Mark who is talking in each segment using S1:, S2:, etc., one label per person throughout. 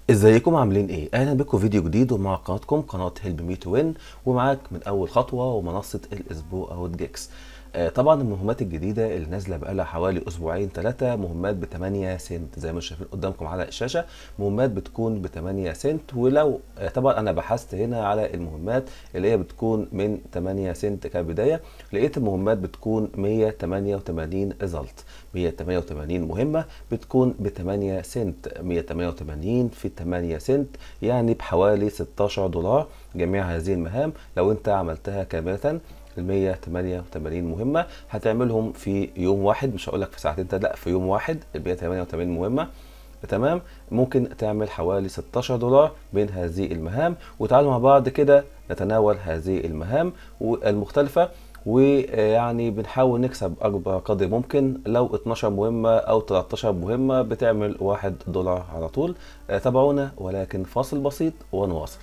S1: ازيكم عاملين ايه اهلا بكم فيديو جديد ومع قناتكم قناه هيلب مي تو وين ومعاك من اول خطوه ومنصه الاسبوع او الجيكس آه طبعا المهمات الجديده اللي نازله بقالها حوالي اسبوعين ثلاثه مهمات ب 8 سنت زي ما شايفين قدامكم على الشاشه مهمات بتكون ب 8 سنت ولو آه طبعا انا بحثت هنا على المهمات اللي هي بتكون من 8 سنت كبدايه لقيت المهمات بتكون 188 ريزلت 188 مهمه بتكون ب 8 سنت 188 في 8 سنت يعني بحوالي 16 دولار جميع هذه المهام لو انت عملتها كامله ال 188 مهمة هتعملهم في يوم واحد مش هقول لك في ساعتين لا في يوم واحد ال 188 مهمة تمام ممكن تعمل حوالي 16 دولار بين هذه المهام وتعالوا مع بعض كده نتناول هذه المهام المختلفة ويعني بنحاول نكسب اكبر قدر ممكن لو 12 مهمة او 13 مهمة بتعمل 1 دولار على طول تابعونا ولكن فاصل بسيط ونواصل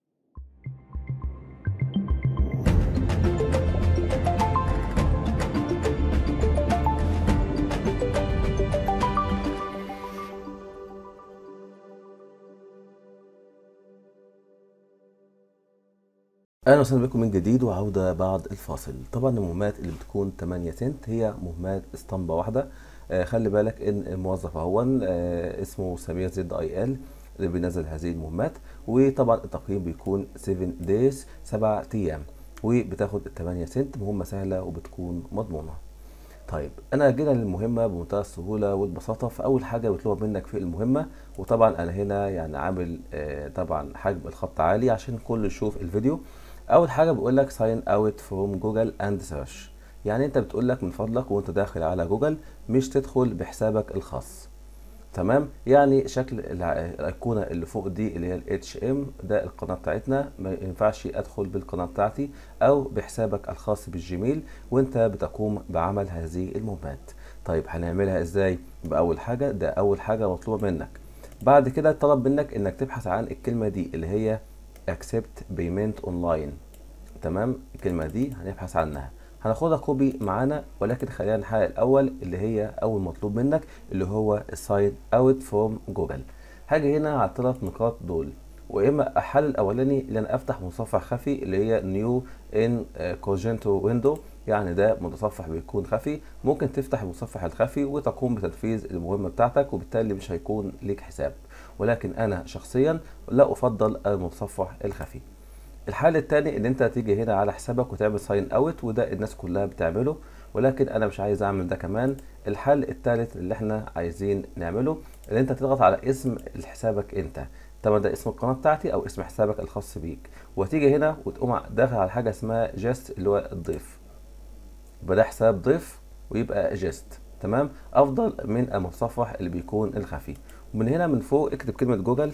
S1: اهلا وسهلا بكم من جديد وعوده بعد الفاصل طبعا المهمات اللي بتكون 8 سنت هي مهمات اسطمبه واحده آه خلي بالك ان الموظف اهون آه اسمه سمير زد اي ال اللي بينزل هذه المهمات وطبعا التقييم بيكون 7 دايز 7 ايام وبتاخد ال 8 سنت مهمه سهله وبتكون مضمونه طيب انا جينا للمهمه بمنتهى السهوله والبساطه فاول حاجه بيطلبها منك في المهمه وطبعا انا هنا يعني عامل آه طبعا حجم الخط عالي عشان الكل يشوف الفيديو اول حاجه بيقول لك ساين اوت فروم جوجل اند سيرش يعني انت بتقول لك من فضلك وانت داخل على جوجل مش تدخل بحسابك الخاص تمام يعني شكل الايقونه اللي فوق دي اللي هي الاتش ام ده القناه بتاعتنا ما ينفعش ادخل بالقناه بتاعتي او بحسابك الخاص بالجيميل وانت بتقوم بعمل هذه المهمات طيب هنعملها ازاي باول حاجه ده اول حاجه مطلوبه منك بعد كده طلب منك انك تبحث عن الكلمه دي اللي هي accept payment online تمام الكلمة دي هنبحث عنها هناخدها كوبي معانا ولكن خلينا نحقق الأول اللي هي أول مطلوب منك اللي هو sign out from جوجل هاجي هنا على الثلاث نقاط دول واما الحل الاولاني اللي انا افتح متصفح خفي اللي هي نيو ان كوجنتو ويندو يعني ده متصفح بيكون خفي ممكن تفتح المتصفح الخفي وتقوم بتنفيذ المهمه بتاعتك وبالتالي مش هيكون ليك حساب ولكن انا شخصيا لا افضل المتصفح الخفي الحل الثاني ان انت تيجي هنا على حسابك وتعمل ساين اوت وده الناس كلها بتعمله ولكن انا مش عايز اعمل ده كمان الحل الثالث اللي احنا عايزين نعمله ان انت تضغط على اسم حسابك انت طبعا ده اسم القناه بتاعتي او اسم حسابك الخاص بيك وهتيجي هنا وتقوم داخل على حاجه اسمها جيست اللي هو الضيف يبقى ده حساب ضيف ويبقى جيست تمام افضل من المتصفح اللي بيكون الخفي ومن هنا من فوق اكتب كلمه جوجل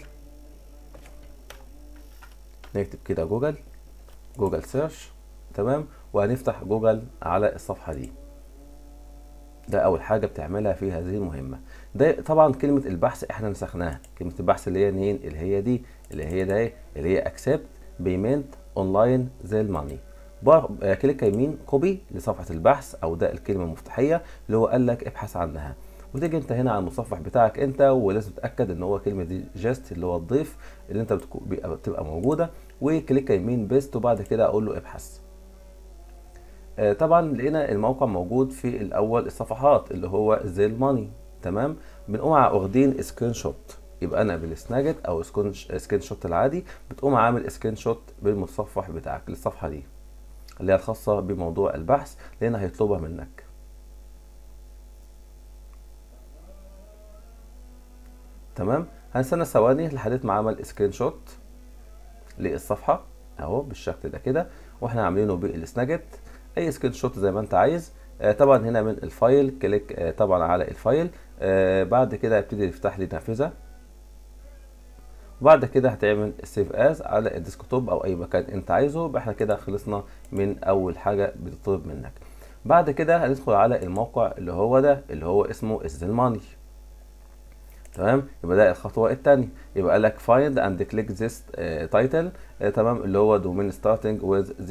S1: نكتب كده جوجل جوجل سيرش تمام وهنفتح جوجل على الصفحه دي ده اول حاجه بتعملها في هذه المهمه ده طبعا كلمه البحث احنا نسخناها كلمه البحث اللي هي منين اللي هي دي اللي هي ده ايه اللي هي اكسبت بيمنت اونلاين زي الماني كليك يمين كوبي لصفحه البحث او ده الكلمه المفتاحيه اللي هو قال لك ابحث عنها وتيجي انت هنا على المتصفح بتاعك انت ولازم تتاكد ان هو كلمه دي جاست اللي هو الضيف اللي انت بتبقى موجوده وكليك يمين بيست وبعد كده اقول له ابحث آه طبعا لقينا الموقع موجود في الاول الصفحات اللي هو زي الماني تمام بنقوم واخدين سكرين شوت يبقى انا بالسناجت او سكرين شوت العادي بتقوم عامل سكرين شوت بالمتصفح بتاعك للصفحه دي اللي هي الخاصه بموضوع البحث لان هيطلبها منك تمام هنستنى ثواني لحد ما عمل سكرين شوت للصفحه اهو بالشكل ده كده واحنا عاملينه بالسناجت اي سكرين شوت زي ما انت عايز آه طبعا هنا من الفايل كليك آه طبعا على الفايل آه بعد كده يبتدي يفتح لي نافذه وبعد كده هتعمل سيف از على الديسكتوب او اي مكان انت عايزه يبقى احنا كده خلصنا من اول حاجه بتطلب منك بعد كده هندخل على الموقع اللي هو ده اللي هو اسمه الزلماني تمام يبقى ده الخطوه الثانيه يبقى قال لك find and click this uh, title uh, تمام اللي هو domain starting with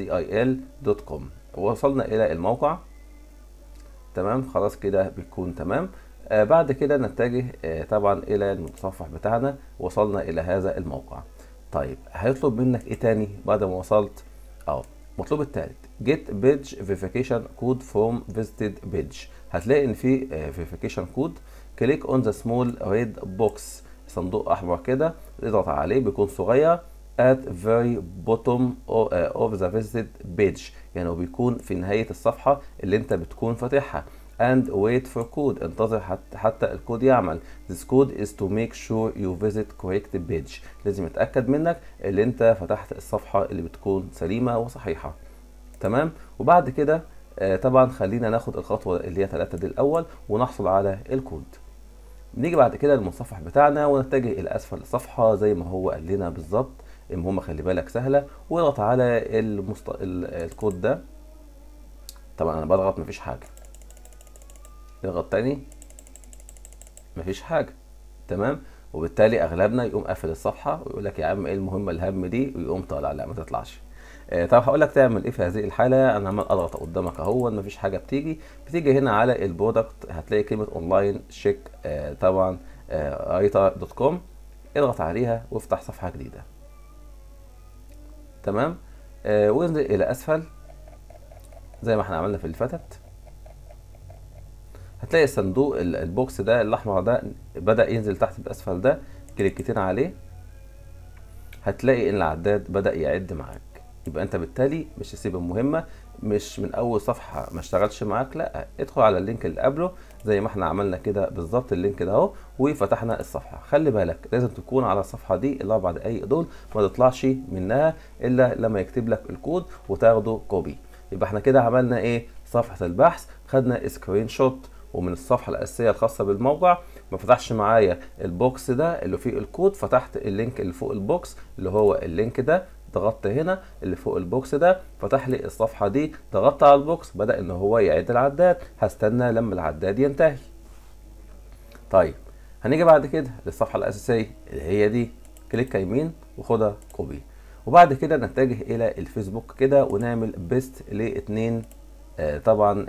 S1: zil.com وصلنا الى الموقع تمام خلاص كده بيكون تمام آه بعد كده نتجه آه طبعا الى المتصفح بتاعنا وصلنا الى هذا الموقع طيب هيطلب منك ايه تاني بعد ما وصلت اه المطلوب الثالث get page verification code from visited page هتلاقي ان في verification code كليك on the small red box صندوق احمر كده اضغط عليه بيكون صغير at very bottom of the visited page يعني هو بيكون في نهاية الصفحة اللي انت بتكون فاتحها and wait for code انتظر حتى, حتى الكود يعمل this code is to make sure you visit correct page لازم يتأكد منك اللي انت فتحت الصفحة اللي بتكون سليمة وصحيحة تمام وبعد كده آه طبعا خلينا ناخد الخطوة اللي هي 3 دي الأول ونحصل على الكود نيجي بعد كده للمتصفح بتاعنا ونتجه إلى أسفل الصفحة زي ما هو قال لنا بالظبط المهمة خلي بالك سهلة واضغط على المست... الكود ده طبعا أنا بضغط مفيش حاجة نضغط تاني مفيش حاجة تمام وبالتالي اغلبنا يقوم قافل الصفحه ويقول لك يا عم ايه المهمه الهم دي ويقوم طالع لا ما تطلعش آه طب هقول لك تعمل ايه في هذه الحاله انا عمال اضغط قدامك اهو مفيش حاجه بتيجي بتيجي هنا على البرودكت هتلاقي كلمه اونلاين شيك آه طبعا آه رايتر دوت كوم اضغط عليها وافتح صفحه جديده تمام آه وانزل الى اسفل زي ما احنا عملنا في اللي فاتت هتلاقي الصندوق البوكس ده الاحمر ده بدا ينزل تحت باسفل ده كليكتين عليه هتلاقي ان العداد بدا يعد معاك يبقى انت بالتالي مش تسيب المهمه مش من اول صفحه ما اشتغلش معاك لا ادخل على اللينك اللي قبله زي ما احنا عملنا كده بالظبط اللينك ده اهو وفتحنا الصفحه خلي بالك لازم تكون على الصفحه دي الاربع دقايق دول ما تطلعش منها الا لما يكتب لك الكود وتاخده كوبي يبقى احنا كده عملنا ايه صفحه البحث خدنا سكرين شوت ومن الصفحه الاساسيه الخاصه بالموقع ما فتحش معايا البوكس ده اللي فيه الكود فتحت اللينك اللي فوق البوكس اللي هو اللينك ده ضغطت هنا اللي فوق البوكس ده فتح لي الصفحه دي ضغطت على البوكس بدا ان هو يعد العداد هستنى لما العداد ينتهي طيب هنيجي بعد كده للصفحه الاساسيه اللي هي دي كليك يمين وخدها كوبي وبعد كده نتجه الى الفيسبوك كده ونعمل بيست لاتنين آه طبعا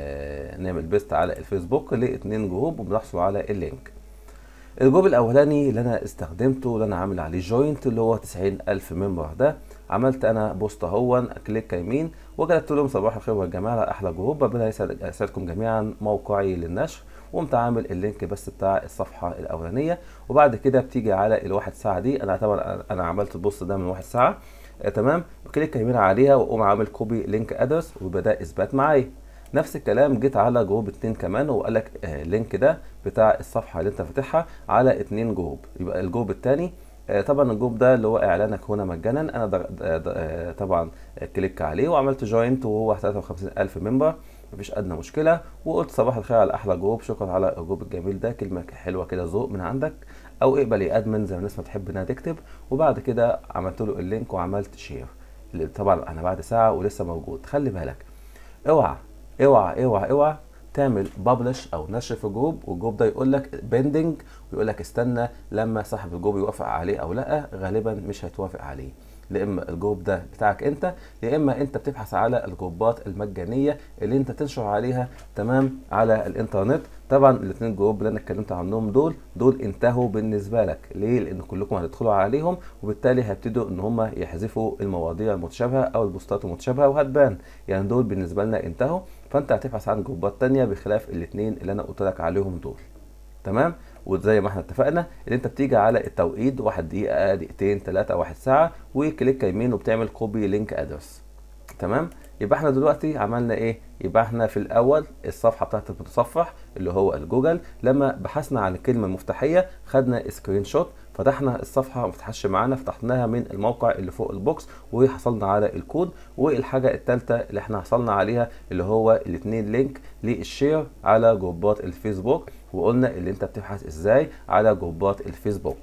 S1: آه نعمل بيست على الفيسبوك لاتنين جروب وبنحصل على اللينك الجروب الاولاني اللي انا استخدمته اللي انا عامل عليه جوينت اللي هو 90000 ممبر ده عملت انا بوست اهون كليك يمين وكتبت لهم صباح الخير والجمال على احلى جروب ربنا يسعدكم جميعا موقعي للنشر وقمت عامل اللينك بس بتاع الصفحه الاولانيه وبعد كده بتيجي على الواحد ساعه دي انا طبعا انا عملت البوست ده من واحد ساعه آه تمام كليك يمين عليها واقوم عامل كوبي لينك ادرس وبدا اثبات معايا نفس الكلام جيت على جروب اتنين كمان وقال لك آه اللينك ده بتاع الصفحه اللي انت فاتحها على اتنين جروب يبقى الجروب التاني آه طبعا الجروب ده اللي هو اعلانك هنا مجانا انا دغ... آه طبعا كليك عليه وعملت جوينت وهو 53000 ممبر مفيش ادنى مشكله وقلت صباح الخير على احلى جروب شكرا على الجروب الجميل ده كلمه حلوه كده ذوق من عندك او اقبل يا ادمن زي ما الناس ما تحب انها تكتب وبعد كده عملت له اللينك وعملت شير اللي طبعا انا بعد ساعه ولسه موجود خلي بالك اوعى اوعى اوعى اوعى تعمل ببلش او نشر في جروب والجروب ده يقول لك بيندنج ويقول لك استنى لما صاحب الجروب يوافق عليه او لا غالبا مش هيتوافق عليه يا اما الجروب ده بتاعك انت يا اما انت بتبحث على الجروبات المجانيه اللي انت تنشر عليها تمام على الانترنت طبعا الاثنين جروب اللي انا اتكلمت عنهم دول دول انتهوا بالنسبه لك ليه لان كلكم هتدخلوا عليهم وبالتالي هيبتدوا ان هم يحذفوا المواضيع المتشابهه او البوستات المتشابهه وهتبان يعني دول بالنسبه لنا انتهوا فانت هتبحث عن جروبات تانية بخلاف الاثنين اللي انا قلت لك عليهم دول تمام وزي ما احنا اتفقنا ان انت بتيجي على التوقيت واحد دقيقه دقيقتين ثلاثه واحد ساعه وكليك يمين وبتعمل كوبي لينك ادرس تمام يبقى احنا دلوقتي عملنا ايه يبقى احنا في الاول الصفحه بتاعت المتصفح اللي هو الجوجل لما بحثنا عن الكلمه المفتاحيه خدنا سكرين شوت فتحنا الصفحه ما فتحش معانا فتحناها من الموقع اللي فوق البوكس وحصلنا على الكود والحاجه الثالثه اللي احنا حصلنا عليها اللي هو الاثنين لينك للشير على جروبات الفيسبوك وقلنا اللي انت بتبحث ازاي على جروبات الفيسبوك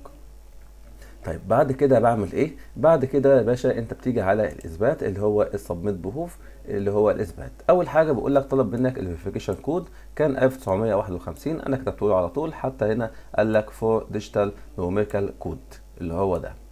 S1: طيب بعد كده بعمل ايه بعد كده يا باشا انت بتيجي على الاثبات اللي هو السبميت بروف اللي هو الاثبات اول حاجه بقول لك طلب منك الفيريفيكيشن كود كان 1951 انا كتبته له على طول حتى هنا قال لك فور ديجيتال نوميريكال كود اللي هو ده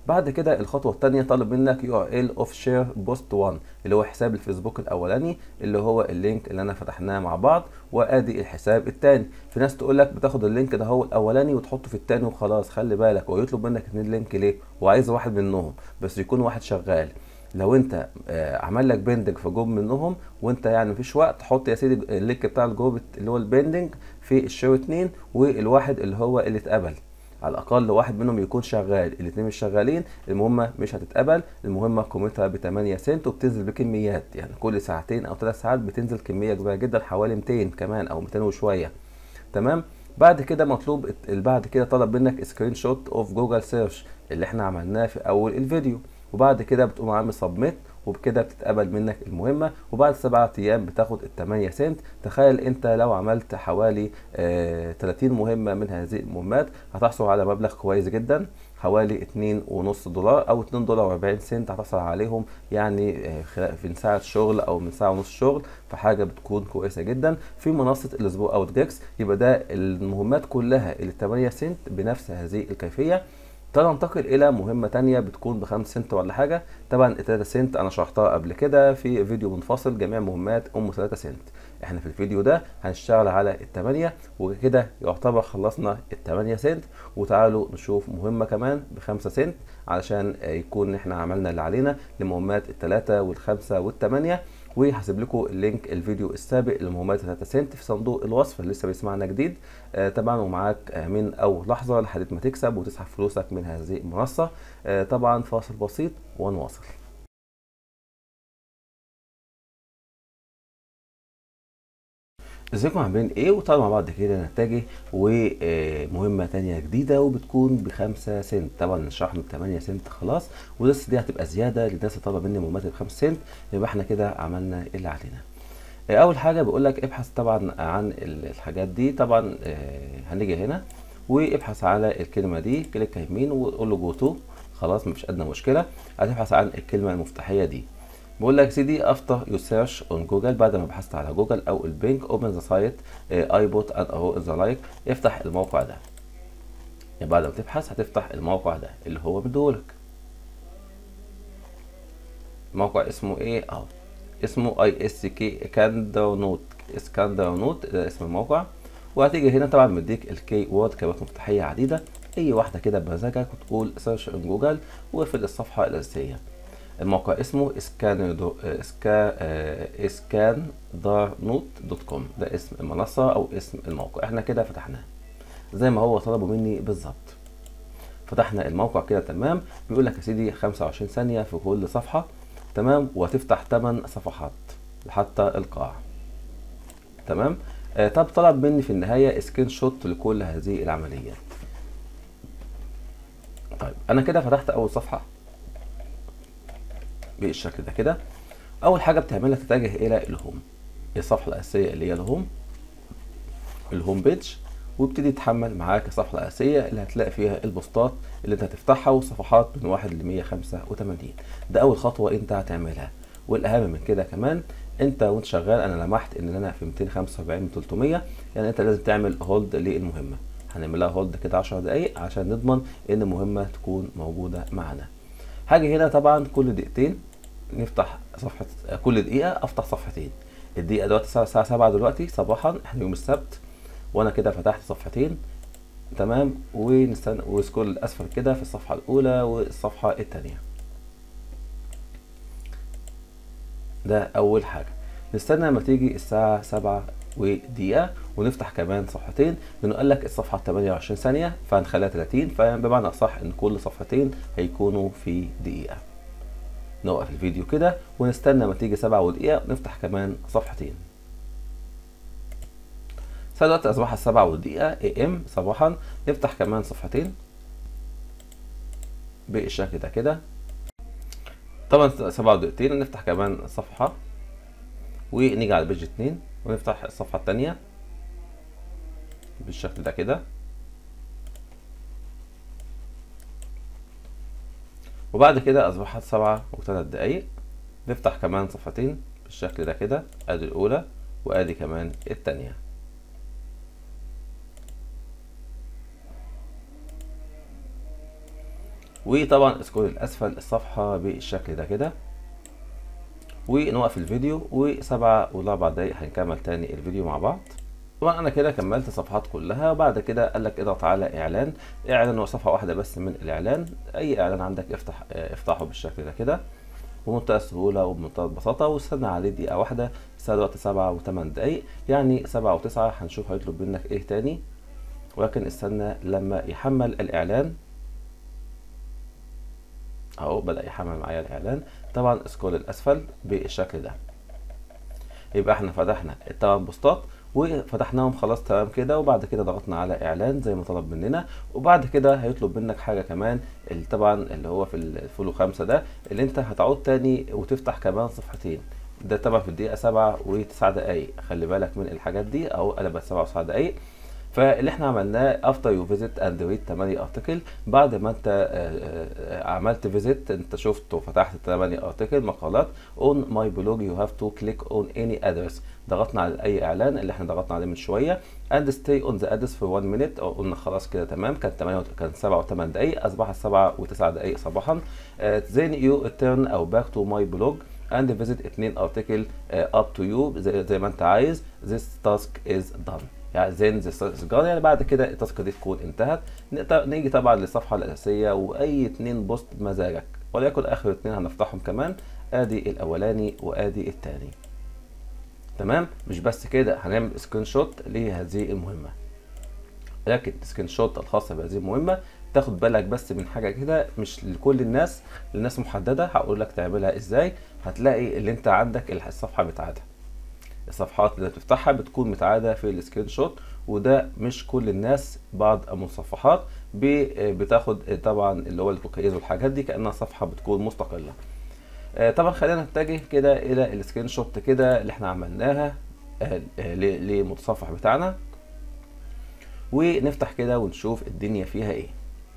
S1: بعد كده الخطوه الثانيه طالب منك يو ار ال اوف شير بوست 1 اللي هو حساب الفيسبوك الاولاني اللي هو اللينك اللي انا فتحناه مع بعض وادي الحساب الثاني في ناس تقول لك بتاخد اللينك ده هو الاولاني وتحطه في الثاني وخلاص خلي بالك هو يطلب منك اتنين لينك ليه وعايز واحد منهم بس يكون واحد شغال لو انت آه، عمل لك بيندنج في جروب منهم وانت يعني مفيش وقت حط يا سيدي اللينك بتاع الجروب اللي هو البيندنج في الشير اتنين والواحد اللي هو اللي اتقبل على الاقل واحد منهم يكون شغال الاثنين مش شغالين المهمه مش هتتقبل المهمه قيمتها ب 8 سنت وبتنزل بكميات يعني كل ساعتين او ثلاث ساعات بتنزل كميه كبيره جدا حوالي 200 كمان او 200 وشويه تمام بعد كده مطلوب الت- بعد كده طلب منك سكرين شوت اوف جوجل سيرش اللي احنا عملناه في اول الفيديو وبعد كده بتقوم عامل سبميت وبكده بتتقبل منك المهمة وبعد سبعة أيام بتاخد التمانية سنت تخيل أنت لو عملت حوالي آه 30 مهمة من هذه المهمات هتحصل على مبلغ كويس جدا حوالي اتنين ونص دولار أو اتنين دولار وأربعين سنت هتحصل عليهم يعني آه خلال- من ساعة شغل أو من ساعة ونص شغل فحاجة بتكون كويسة جدا في منصة الأسبوع أو جيكس يبقى ده المهمات كلها اللي 8 سنت بنفس هذه الكيفية تعال ننتقل الى مهمه تانية بتكون بخمس سنت ولا حاجه طبعا التلاتة سنت انا شرحتها قبل كده في فيديو منفصل جميع مهمات ام 3 سنت احنا في الفيديو ده هنشتغل على التمانية وكده يعتبر خلصنا التمانية سنت وتعالوا نشوف مهمة كمان بخمسة سنت علشان آه، يكون احنا عملنا اللي علينا لمهمات التلاتة والخمسة والتمانية وهسيب لكم اللينك الفيديو السابق لمهمات 3 سنت في صندوق الوصف اللي لسه بيسمعنا جديد آه طبعا ومعاك آه من اول لحظه لحد ما تكسب وتسحب فلوسك من هذه المنصه آه طبعا فاصل بسيط ونواصل ازيكم عاملين ايه وطبعا مع بعض كده نتجه ومهمه تانية جديده وبتكون بخمسة سنت طبعا شرحنا 8 سنت خلاص ولسه دي هتبقى زياده للناس اللي طالبه مني مهمات بخمسة سنت يبقى احنا كده عملنا اللي علينا آه، اول حاجه بيقول لك ابحث طبعا عن ال- الحاجات دي طبعا آه، هنيجي هنا وابحث على الكلمه دي كليك يمين وقول له جو تو خلاص مفيش ادنى مشكله هتبحث عن الكلمه المفتاحيه دي بقول لك يا سيدي افتر يو سيرش اون جوجل بعد ما بحثت على جوجل او البينج اوبن ذا سايت اي بوت اند اهو ذا لايك افتح الموقع ده يعني بعد ما تبحث هتفتح الموقع ده اللي هو مديهولك موقع اسمه ايه اهو اسمه اي اس كي كاندر نوت اسكاندر نوت ده اسم الموقع وهتيجي هنا طبعا مديك الكي وورد كلمات مفتاحيه عديده اي واحده كده بمزاجك وتقول سيرش ان جوجل واقفل الصفحه الاساسيه الموقع اسمه اسكان اسكا اسكان دار نوت دوت كوم ده اسم المنصه او اسم الموقع احنا كده فتحناه زي ما هو طلبوا مني بالظبط فتحنا الموقع كده تمام بيقول لك يا سيدي 25 ثانية في كل صفحة تمام وهتفتح 8 صفحات حتى القاع تمام آه طب طلب مني في النهاية سكرين شوت لكل هذه العمليات طيب انا كده فتحت اول صفحة بالشكل ده كده اول حاجة بتعملها تتجه الى الهوم الصفحة الاساسية اللي هي الهوم الهوم بيج وابتدي تحمل معاك الصفحة الأساسية اللي هتلاقي فيها البوستات اللي انت هتفتحها والصفحات من واحد ل 185 ده أول خطوة انت هتعملها والأهم من كده كمان انت وانت شغال انا لمحت ان انا في 245 من 300 يعني انت لازم تعمل هولد للمهمة هنعملها هولد كده 10 دقايق عشان نضمن ان المهمة تكون موجودة معانا هاجي هنا طبعا كل دقيقتين نفتح صفحة كل دقيقة افتح صفحتين الدقيقة دلوقتي الساعة الساعة 7 دلوقتي صباحا احنا يوم السبت وانا كده فتحت صفحتين تمام ونستنى وسكرول اسفل كده في الصفحه الاولى والصفحه الثانيه ده اول حاجه نستنى لما تيجي الساعه سبعة ودقيقة ونفتح كمان صفحتين لانه قال لك الصفحة 28 ثانية فهنخليها 30 فبمعنى اصح ان كل صفحتين هيكونوا في دقيقة نوقف الفيديو كده ونستنى لما تيجي سبعة ودقيقة ونفتح كمان صفحتين الساعة دلوقتي أصبحت السبعة والدقيقة اي ام صباحا نفتح كمان صفحتين بالشكل ده كده طبعا سبعة ودقيقتين نفتح كمان صفحة ونيجي على البيج اتنين ونفتح الصفحة التانية بالشكل ده كده وبعد كده أصبحت سبعة وثلاث دقايق نفتح كمان صفحتين بالشكل ده كده ادي الأولى وادي كمان التانية وطبعا سكرول الاسفل الصفحه بالشكل ده كده ونوقف الفيديو وسبعة ولا أربع دقايق هنكمل تاني الفيديو مع بعض طبعا انا كده كملت الصفحات كلها وبعد كده قال لك اضغط على اعلان اعلان هو صفحه واحده بس من الاعلان اي اعلان عندك افتح اه افتحه بالشكل ده كده بمنتهى السهوله وبمنتهى البساطه واستنى عليه دقيقه واحده استنى الوقت سبعة وثمان دقايق يعني سبعة وتسعة هنشوف هيطلب منك ايه تاني ولكن استنى لما يحمل الاعلان اهو بدأ يحمل معايا الاعلان طبعا سكرول الاسفل بالشكل ده يبقى احنا فتحنا الثمان بوستات وفتحناهم خلاص تمام كده وبعد كده ضغطنا على اعلان زي ما طلب مننا وبعد كده هيطلب منك حاجه كمان اللي طبعا اللي هو في الفولو خمسة ده اللي انت هتعود تاني وتفتح كمان صفحتين ده طبعا في الدقيقه سبعة وتسعة دقايق خلي بالك من الحاجات دي او قلبت سبعة وتسعة دقايق فاللي احنا عملناه after you visit and read 8 ارتكل بعد ما انت عملت فيزيت انت شفت وفتحت 8 ارتكل مقالات on my blog you have to click on any address ضغطنا على اي اعلان اللي احنا ضغطنا عليه من شويه and stay on the address for 1 minute قلنا خلاص كده تمام كان 8 كان 7 و8 دقائق اصبحت 7 و9 دقائق صباحا uh, then you turn او back to my blog and visit 2 ارتكل uh, up to you زي, زي ما انت عايز this task is done يعني زين يعني بعد كده التاسك دي تكون انتهت نيجي طبعا للصفحه الاساسيه واي اتنين بوست بمزاجك وليكن اخر اتنين هنفتحهم كمان ادي الاولاني وادي التاني تمام مش بس كده هنعمل سكرين شوت لهذه المهمه لكن السكرين شوت الخاصه بهذه المهمه تاخد بالك بس من حاجه كده مش لكل الناس لناس محدده هقول لك تعملها ازاي هتلاقي اللي انت عندك الصفحه بتاعتها الصفحات اللي بتفتحها بتكون متعادة في السكرين شوت وده مش كل الناس بعض المصفحات بتاخد طبعا اللي هو الكوكايز والحاجات دي كانها صفحه بتكون مستقله طبعا خلينا نتجه كده الى السكرين شوت كده اللي احنا عملناها للمتصفح بتاعنا ونفتح كده ونشوف الدنيا فيها ايه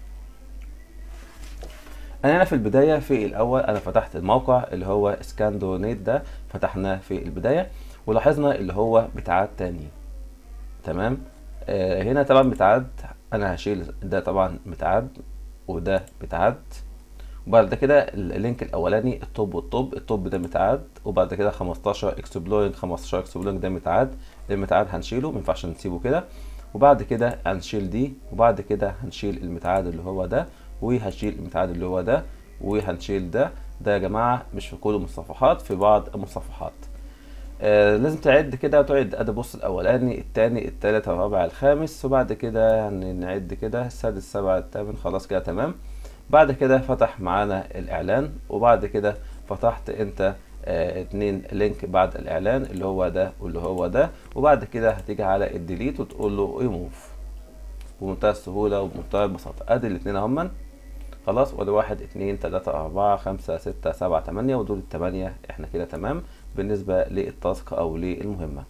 S1: انا هنا في البدايه في الاول انا فتحت الموقع اللي هو سكاندونيت ده فتحناه في البدايه ولاحظنا اللي هو بتعاد تاني تمام آه هنا طبعا بتعاد انا هشيل ده طبعا بتعاد وده بتعاد وبعد كده اللينك الاولاني التوب والتوب التوب ده متعاد وبعد كده 15 اكسبلورنج 15 اكسبلورنج ده متعاد المتعاد هنشيله ما ينفعش نسيبه كده وبعد كده هنشيل دي وبعد كده هنشيل المتعاد اللي هو ده وهنشيل المتعاد اللي هو ده وهنشيل ده ده يا جماعه مش في كل المصفحات في بعض المصفحات آه لازم تعد كده وتعد ادي بص الاولاني التاني التالت الرابع الخامس وبعد كده هنعد كده السادس السابع الثامن خلاص كده تمام بعد كده فتح معانا الاعلان وبعد كده فتحت انت آه اتنين لينك بعد الاعلان اللي هو ده واللي هو ده وبعد كده هتيجي على الديليت وتقول له ريموف بمنتهى السهوله وبمنتهى البساطه ادي الاتنين اهمن خلاص وادي واحد اتنين تلاته اربعه خمسه سته سبعه تمانيه ودول التمانيه احنا كده تمام بالنسبة للتاسك أو للمهمة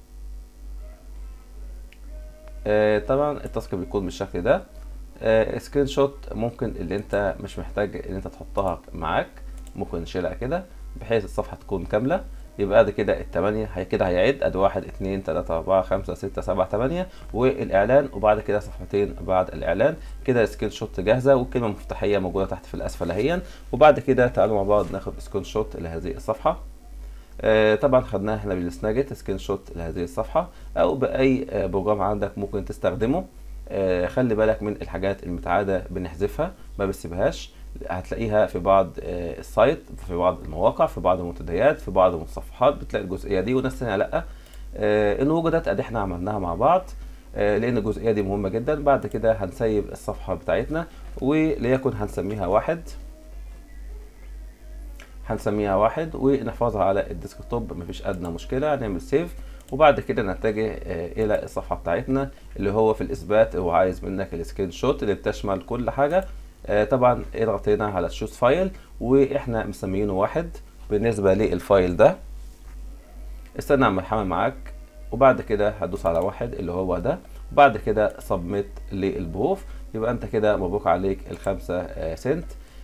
S1: آه طبعا التاسك بيكون بالشكل ده آه سكرين شوت ممكن اللي انت مش محتاج ان انت تحطها معاك ممكن نشيلها كده بحيث الصفحة تكون كاملة يبقى ادي كده التمانية هي كده هيعد ادي واحد اتنين تلاتة اربعة خمسة ستة سبعة تمانية والاعلان وبعد كده صفحتين بعد الاعلان كده سكرين شوت جاهزة والكلمة المفتاحية موجودة تحت في الاسفل اهيا وبعد كده تعالوا مع بعض ناخد سكرين شوت لهذه الصفحة آه طبعا خدناها احنا بالسناجت سكرين شوت لهذه الصفحة او باي آه بروجرام عندك ممكن تستخدمه آه خلي بالك من الحاجات المتعادة بنحذفها ما بنسيبهاش هتلاقيها في بعض السايت في بعض المواقع في بعض المنتديات في بعض المتصفحات بتلاقي الجزئية دي وناس تانية لا ان وجدت ادي احنا عملناها مع بعض لان الجزئية دي مهمة جدا بعد كده هنسيب الصفحة بتاعتنا وليكن هنسميها واحد هنسميها واحد ونحفظها على الديسكتوب مفيش ادنى مشكله هنعمل سيف وبعد كده نتجه الى الصفحه بتاعتنا اللي هو في الاثبات هو عايز منك السكرين شوت اللي بتشمل كل حاجه طبعا اضغط هنا على تشوز فايل واحنا مسميينه واحد بالنسبه للفايل ده استنى عم يحمل معاك وبعد كده هتدوس على واحد اللي هو ده وبعد كده سبميت للبروف يبقى انت كده مبروك عليك الخمسة سنت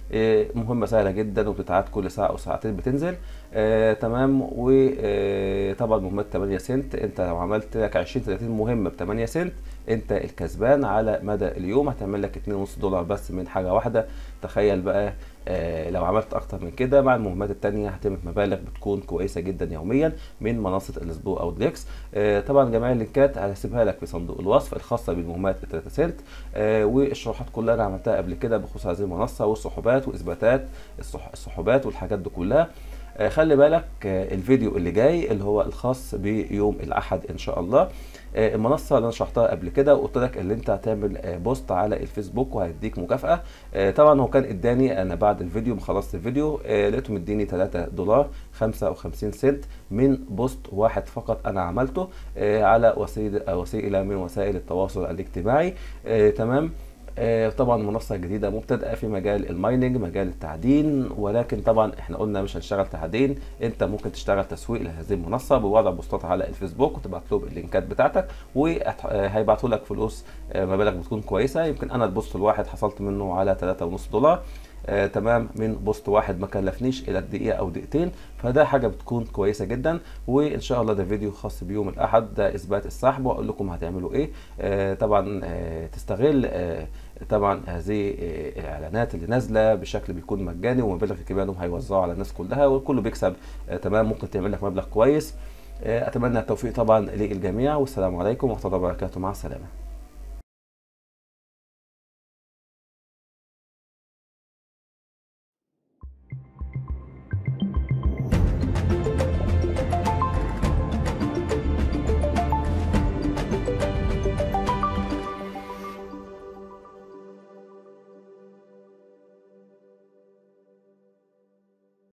S1: آه، مهمه سهله جدا وبتتعاد كل ساعه او ساعتين بتنزل آه، تمام وطبعا مهمات 8 سنت انت لو عملت لك 20 30 مهمه ب 8 سنت انت الكسبان على مدى اليوم هتعمل لك 2.5 دولار بس من حاجه واحده تخيل بقى آه، لو عملت اكتر من كده مع المهمات التانية هتعمل مبالغ بتكون كويسه جدا يوميا من منصه الاسبوع او دليكس آه، طبعا جميع اللينكات هسيبها لك في صندوق الوصف الخاصه بالمهمات ال 3 سنت آه، والشروحات كلها انا عملتها قبل كده بخصوص هذه المنصه والصحوبات واثباتات الصح- الصحوبات والحاجات دي كلها آه، خلي بالك آه، الفيديو اللي جاي اللي هو الخاص بيوم الاحد ان شاء الله آه، المنصه اللي انا شرحتها قبل كده وقلت لك اللي انت هتعمل آه، بوست على الفيسبوك وهيديك مكافاه آه، طبعا هو كان اداني انا بعد الفيديو ما خلصت الفيديو آه، لقيته مديني 3 دولار 55 سنت من بوست واحد فقط انا عملته آه، على وسيله آه، وسيله من وسائل التواصل الاجتماعي آه، تمام آه، طبعا منصة جديدة مبتدئة في مجال المايننج مجال التعدين ولكن طبعا احنا قلنا مش هنشتغل تعدين انت ممكن تشتغل تسويق لهذه المنصة بوضع بوستات على الفيسبوك وتبعت لهم اللينكات بتاعتك وهيبعتوا لك فلوس آه، مبالغ بتكون كويسة يمكن انا البوست الواحد حصلت منه على 3.5 دولار آه، تمام من بوست واحد ما كلفنيش الى دقيقه او دقيقتين فده حاجه بتكون كويسه جدا وان شاء الله ده فيديو خاص بيوم الاحد ده اثبات السحب واقول لكم هتعملوا ايه آه، طبعا آه، تستغل آه، طبعا هذه آه، الاعلانات اللي نازله بشكل بيكون مجاني ومبالغ كبيره انهم هيوزعوا على الناس كلها والكل بيكسب آه، تمام ممكن تعمل لك مبلغ كويس آه، اتمنى التوفيق طبعا للجميع والسلام عليكم ورحمه الله وبركاته مع السلامه